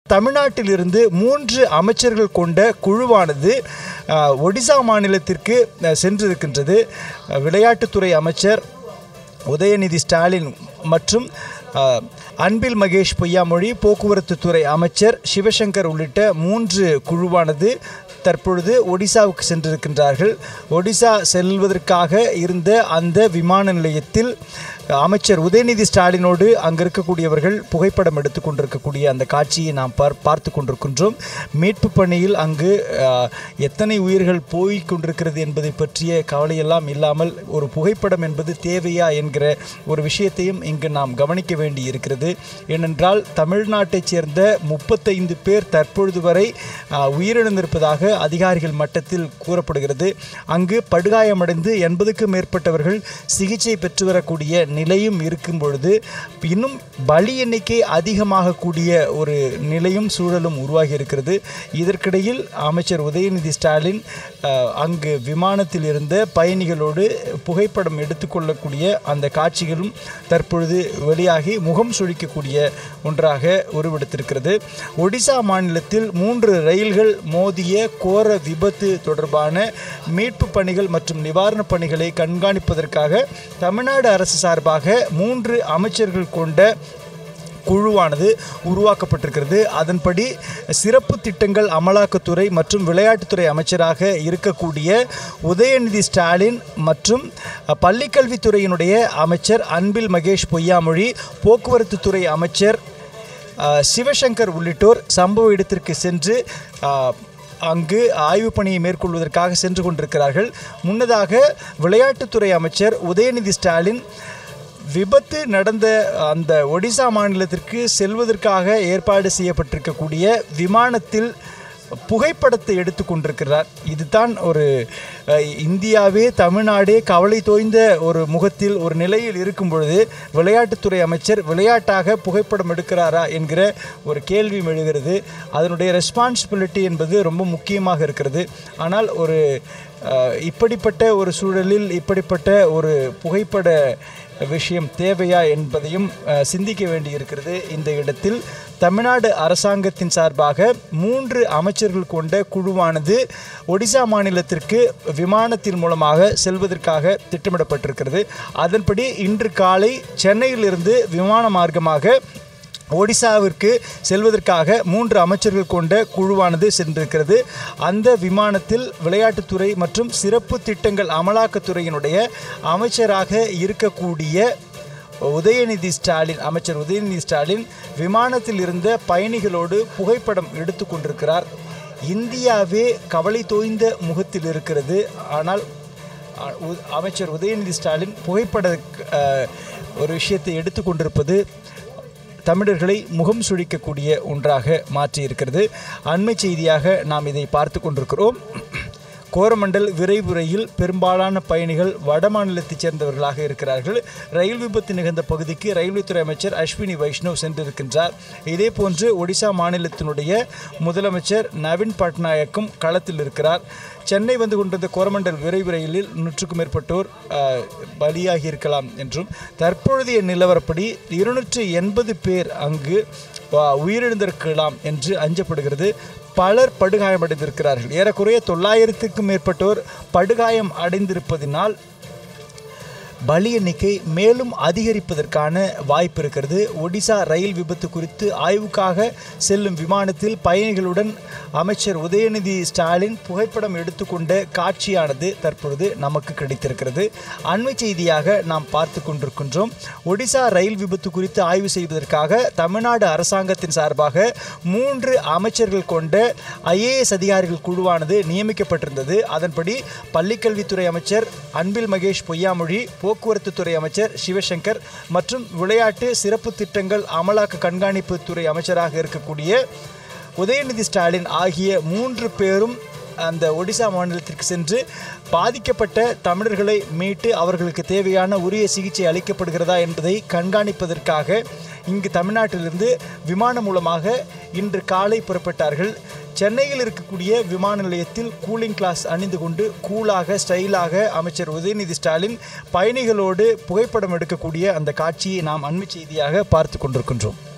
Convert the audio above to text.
தமிழ்நாட்டிலிருந்து மூன்று அமைச்சர்கள் கொண்ட குழுவானது அஹ், ஒடிசா மாநிலத்திற்கு அஹ், சென்றிருக்கின்றது அஹ், விளையாட்டுத்துறை அமைச்சர் உதயநிதி ஸ்டாலின் மற்றும் அஹ், அன்பில் மகேஷ் பொய்யாமொழி போக்குவரத்து துறை அமைச்சர் சிவசங்கர் உள்ளிட்ட மூன்று குழுவானது தற்பொழுது ஒடிசாவுக்கு சென்றிருக்கின்றார்கள் ஒடிசா செல்வதற்காக இருந்த அந்த விமான நிலையத்தில் அமைச்சர் உதயநிதி ஸ்டாலினோடு அங்கே இருக்கக்கூடியவர்கள் புகைப்படம் எடுத்து கொண்டிருக்கக்கூடிய அந்த காட்சியை நாம் பார் பார்த்து கொண்டிருக்கின்றோம் மீட்பு பணியில் அங்கு அஹ், எத்தனை உயிர்கள் போய் கொண்டிருக்கிறது என்பதை பற்றிய கவலையெல்லாம் இல்லாமல் ஒரு புகைப்படம் என்பது தேவையா என்கிற ஒரு விஷயத்தையும் இங்கு நாம் கவனிக்க வேண்டி இருக்கிறது ஏனென்றால் தமிழ்நாட்டைச் சேர்ந்த முப்பத்தைந்து பேர் தற்பொழுது வரை அஹ், உயிரிழந்திருப்பதாக அதிகாரிகள் மட்டத்தில் கூறப்படுகிறது அங்கு படுகாயமடைந்து எண்பதுக்கும் மேற்பட்டவர்கள் சிகிச்சை பெற்று வரக்கூடிய நிலையும் இருக்கும் பொழுது இன்னும் பலி எண்ணிக்கை அதிகமாகக்கூடிய ஒரு நிலையும் சூழலும் உருவாகி இருக்கிறது இதற்கிடையில் அமைச்சர் உதயநிதி ஸ்டாலின் அஹ், அங்கு விமானத்தில் இருந்த பயணிகளோடு புகைப்படம் எடுத்துக்கொள்ளக்கூடிய அந்த காட்சிகளும் தற்பொழுது வெளியாகி முகம் சுழிக்கக்கூடிய ஒன்றாக உருவெடுத்திருக்கிறது ஒடிசா மாநிலத்தில் மூன்று ரயில்கள் மோதிய கோர விபத்து தொடர்பான மீட்பு பணிகள் மற்றும் நிவாரணப் பணிகளை கண்காணிப்பதற்காக தமிழ்நாடு அரசு சார்பாக மூன்று அமைச்சர்கள் கொண்ட குழுவானது உருவாக்கப்பட்டிருக்கிறது அதன்படி சிறப்பு திட்டங்கள் அமலாக்கத்துறை மற்றும் விளையாட்டுத்துறை அமைச்சராக இருக்கக்கூடிய உதயநிதி ஸ்டாலின் மற்றும் பள்ளிக்கல்வித்துறையினுடைய அமைச்சர் அன்பில் மகேஷ் பொய்யாமொழி போக்குவரத்து துறை அமைச்சர் அஹ், சிவசங்கர் உள்ளிட்டோர் சம்பவ இடத்திற்கு சென்று அஹ், அங்கு ஆய்வுப் பணியை மேற்கொள்வதற்காக சென்று கொண்டிருக்கிறார்கள் முன்னதாக விளையாட்டுத்துறை அமைச்சர் உதயநிதி ஸ்டாலின் விபத்து நடந்த அந்த ஒடிசா மாநிலத்திற்கு செல்வதற்காக ஏற்பாடு செய்யப்பட்டிருக்கக்கூடிய விமானத்தில் புகைப்படத்தை எடுத்து கொண்டிருக்கிறார் இதுதான் ஒரு அஹ், இந்தியாவே தமிழ்நாடே கவலை தோய்ந்த ஒரு முகத்தில் ஒரு நிலையில் இருக்கும் பொழுது விளையாட்டுத்துறை அமைச்சர் விளையாட்டாக புகைப்படம் எடுக்கிறாரா என்கிற ஒரு கேள்வி எழுகிறது அதனுடைய ரெஸ்பான்சிபிலிட்டி என்பது ரொம்ப முக்கியமாக இருக்கிறது ஆனால் ஒரு அஹ், இப்படிப்பட்ட ஒரு சூழலில் இப்படிப்பட்ட ஒரு புகைப்பட விஷயம் தேவையா என்பதையும் அஹ், சிந்திக்க வேண்டியிருக்கிறது இந்த இடத்தில் தமிழ்நாடு அரசாங்கத்தின் சார்பாக மூன்று அமைச்சர்கள் கொண்ட குழுவானது ஒடிசா மாநிலத்திற்கு விமானத்தின் மூலமாக செல்வதற்காக திட்டமிடப்பட்டிருக்கிறது அதன்படி இன்று காலை சென்னையிலிருந்து விமான மார்க்கமாக ஒடிசாவிற்கு செல்வதற்காக மூன்று அமைச்சர்கள் கொண்ட குழுவானது சென்றிருக்கிறது அந்த விமானத்தில் விளையாட்டுத்துறை மற்றும் சிறப்பு திட்டங்கள் அமலாக்கத்துறையினுடைய அமைச்சராக இருக்கக்கூடிய உதயநிதி ஸ்டாலின் அமைச்சர் உதயநிதி ஸ்டாலின் விமானத்தில் இருந்த பயணிகளோடு புகைப்படம் எடுத்து கொண்டிருக்கிறார் இந்தியாவே கவலை தோய்ந்த முகத்தில் இருக்கிறது ஆனால் அ- உ- அமைச்சர் உதயநிதி ஸ்டாலின் புகைப்பட அஹ், ஒரு விஷயத்தை எடுத்து கொண்டிருப்பது தமிழர்களை முகம் சுழிக்கக்கூடிய ஒன்றாக மாற்றியிருக்கிறது அண்மை செய்தியாக நாம் இதை பார்த்து கொண்டிருக்கிறோம் கோரமண்டல் விரைவு ரயில் பெரும்பாலான பயணிகள் வட மாநிலத்தைச் சேர்ந்தவர்களாக இருக்கிறார்கள் ரயில் விபத்து நிகழ்ந்த பகுதிக்கு ரயில்வே துறை அமைச்சர் அஸ்வினி வைஷ்ணவ் சென்றிருக்கின்றார் இதேபோன்று ஒடிசா மாநிலத்தினுடைய முதலமைச்சர் நவீன் பட்நாயக்கும் களத்தில் இருக்கிறார் சென்னை வந்து கொண்டிருந்த கோரமண்டல் விரைவு ரயிலில் நூற்றுக்கும் மேற்பட்டோர் அஹ், பலியாகி இருக்கலாம் என்றும் தற்பொழுதைய நிலவரப்படி இருநூற்று எண்பது பேர் அங்கு அஹ், உயிரிழந்திருக்கலாம் என்று அஞ்சப்படுகிறது பலர் படுகாயமடைந்திருக்கிறார்கள் ஏறக்குறைய தொள்ளாயிரத்துக்கும் மேற்பட்டோர் படுகாயம் அடைந்திருப்பதினால் பலி எண்ணிக்கை மேலும் அதிகரிப்பதற்கான வாய்ப்பு இருக்கிறது ஒடிசா ரயில் விபத்து குறித்து ஆய்வுக்காக செல்லும் விமானத்தில் பயணிகளுடன் அமைச்சர் உதயநிதி ஸ்டாலின் புகைப்படம் எடுத்துக்கொண்ட காட்சியானது தற்பொழுது நமக்கு கிடைத்திருக்கிறது அண்மை செய்தியாக நாம் பார்த்து கொண்டிருக்கின்றோம் ஒடிசா ரயில் விபத்து குறித்து ஆய்வு செய்வதற்காக தமிழ்நாடு அரசாங்கத்தின் சார்பாக மூன்று அமைச்சர்கள் கொண்ட ஐஏஎஸ் அதிகாரிகள் குழுவானது நியமிக்கப்பட்டிருந்தது அதன்படி பள்ளிக்கல்வித்துறை அமைச்சர் அன்பில் மகேஷ் பொய்யாமொழி போக்குவரத்து துறை அமைச்சர் சிவசங்கர் மற்றும் விளையாட்டு சிறப்பு திட்டங்கள் அமலாக்க கண்காணிப்பு துறை அமைச்சராக இருக்கக்கூடிய உதயநிதி ஸ்டாலின் ஆகிய மூன்று பேரும் அந்த ஒடிசா மாநிலத்திற்கு சென்று பாதிக்கப்பட்ட தமிழர்களை மீட்டு அவர்களுக்கு தேவையான உரிய சிகிச்சை அளிக்கப்படுகிறதா என்பதை கண்காணிப்பதற்காக இங்கு தமிழ்நாட்டிலிருந்து விமானம் மூலமாக இன்று காலை புறப்பட்டார்கள் சென்னையில் இருக்கக்கூடிய விமான நிலையத்தில் கூலிங் கிளாஸ் அணிந்து கொண்டு கூலாக ஸ்டைலாக அமைச்சர் உதயநிதி ஸ்டாலின் பயணிகளோடு புகைப்படம் எடுக்கக்கூடிய அந்த காட்சியை நாம் அண்மை செய்தியாக பார்த்து கொண்டிருக்கின்றோம்